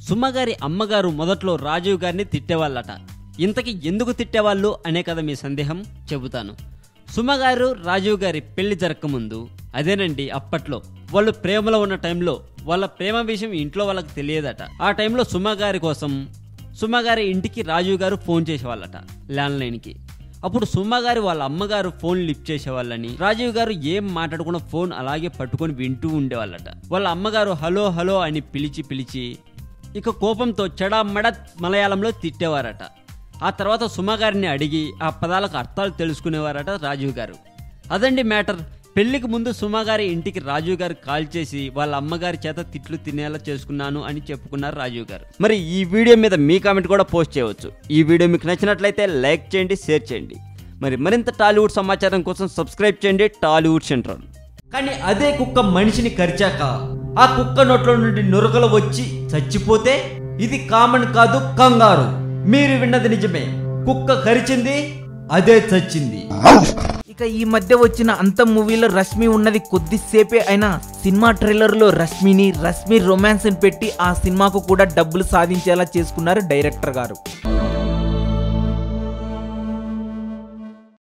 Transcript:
సుమ్మగారి అమ్మగారు మొదట్లో రాజీవ్ గారిని తిట్టేవాళ్ళట ఇంతకీ ఎందుకు తిట్టేవాళ్ళు అనే కదా మీ సందేహం చెబుతాను సుమ్మగారు రాజీవ్ గారి పెళ్లి జరగకముందు అదేనండి అప్పట్లో వాళ్ళు ప్రేమలో ఉన్న టైంలో వాళ్ళ ప్రేమ విషయం ఇంట్లో వాళ్ళకి తెలియదట ఆ టైంలో సుమ గారి కోసం సుమ గారి ఇంటికి రాజీవ్ గారు ఫోన్ చేసేవాళ్ళట ల్యాండ్లైన్కి అప్పుడు సుమ గారి వాళ్ళ అమ్మగారు ఫోన్ లిఫ్ట్ చేసేవాళ్ళని రాజీవ్ గారు ఏం మాట్లాడకుండా ఫోన్ అలాగే పట్టుకొని వింటూ ఉండేవాళ్ళట వాళ్ళ అమ్మగారు హలో హలో అని పిలిచి పిలిచి ఇక కోపంతో చెడామడ మలయాళంలో తిట్టేవారట ఆ తర్వాత సుమ గారిని అడిగి ఆ పదాలకు అర్థాలు తెలుసుకునేవారట రాజీవ్ గారు అదండి మ్యాటర్ పెళ్లికి ముందు సుమ గారి ఇంటికి రాజీవ్ గారు కాల్ చేసి వాళ్ళ అమ్మగారి చేత తిట్లు తినేలా చేసుకున్నాను అని చెప్పుకున్నారు రాజీవ్ గారు మరి ఈ వీడియో మీద మీ కామెంట్ కూడా పోస్ట్ చేయవచ్చు ఈ వీడియో మీకు నచ్చినట్లయితే లైక్ చేయండి షేర్ చేయండి మరి మరింత టాలీవుడ్ సమాచారం కోసం సబ్స్క్రైబ్ చేయండి టాలీవుడ్ సెంట్రల్ కానీ అదే కుక్క మనిషిని కరిచాక ఆ కుక్క నోట్లో నుండి నురగలు వచ్చి చచ్చిపోతే ఇది కామన్ కాదు కంగారు మీరు విన్నది నిజమే కుక్క కరిచింది అదే చచ్చింది ఇక ఈ మధ్య వచ్చిన అంత మూవీలో రష్మి ఉన్నది కొద్దిసేపే అయినా సినిమా ట్రైలర్ లో రష్మిని రష్మి రొమాన్స్ పెట్టి ఆ సినిమాకు కూడా డబ్బులు సాధించేలా చేసుకున్నారు డైరెక్టర్ గారు